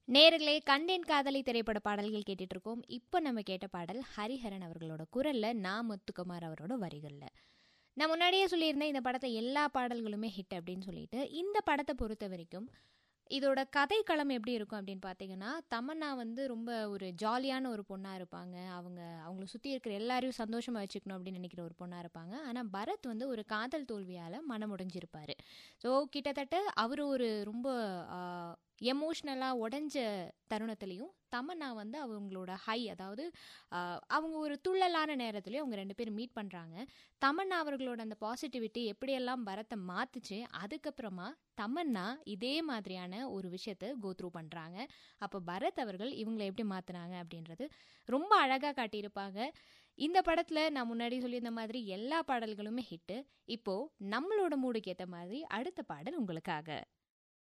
நேர்களே கண்டேன் காதலி திரைப்பட பாடல்கள் கேட்டுட்டு இருக்கோம் இப்போ நம்ம கேட்ட பாடல் ஹரிஹரன் அவர்களோட குரல்ல நான் முத்துக்குமார் அவரோட வரிகள்ல நான் முன்னாடியே சொல்லியிருந்தேன் இந்த படத்தை எல்லா பாடல்களுமே ஹிட் அப்படின்னு சொல்லிட்டு இந்த படத்தை பொறுத்த வரைக்கும் இதோட கதைக்களம் எப்படி இருக்கும் அப்படின்னு பார்த்தீங்கன்னா தமன்னா வந்து ரொம்ப ஒரு ஜாலியான ஒரு பொண்ணாக இருப்பாங்க அவங்க அவங்கள சுற்றி இருக்கிற எல்லாரையும் சந்தோஷமாக வச்சுக்கணும் அப்படின்னு நினைக்கிற ஒரு பொண்ணாக இருப்பாங்க ஆனால் பரத் வந்து ஒரு காதல் தோல்வியால் மனமுடைஞ்சிருப்பார் ஸோ கிட்டத்தட்ட அவர் ஒரு ரொம்ப எமோஷ்னலாக உடஞ்ச தருணத்துலேயும் தமன்னா வந்து அவங்களோட ஹை அதாவது ஆஹ், அவங்க ஒரு துள்ளலான நேரத்துலையும் அவங்க ரெண்டு பேரும் மீட் பண்ணுறாங்க தமன்னா அவர்களோட அந்த பாசிட்டிவிட்டி எப்படியெல்லாம் பரத்தை மாத்துச்சு அதுக்கப்புறமா தமன்னா இதே மாதிரியான ஒரு விஷயத்தை கோத்ரூ பண்ணுறாங்க அப்போ பரத் அவர்கள் இவங்களை எப்படி மாற்றினாங்க அப்படின்றது ரொம்ப அழகாக காட்டியிருப்பாங்க இந்த படத்தில் நான் முன்னாடி சொல்லியிருந்த மாதிரி எல்லா பாடல்களுமே ஹிட்டு இப்போது நம்மளோட மூடுக்கு ஏற்ற மாதிரி அடுத்த பாடல் உங்களுக்காக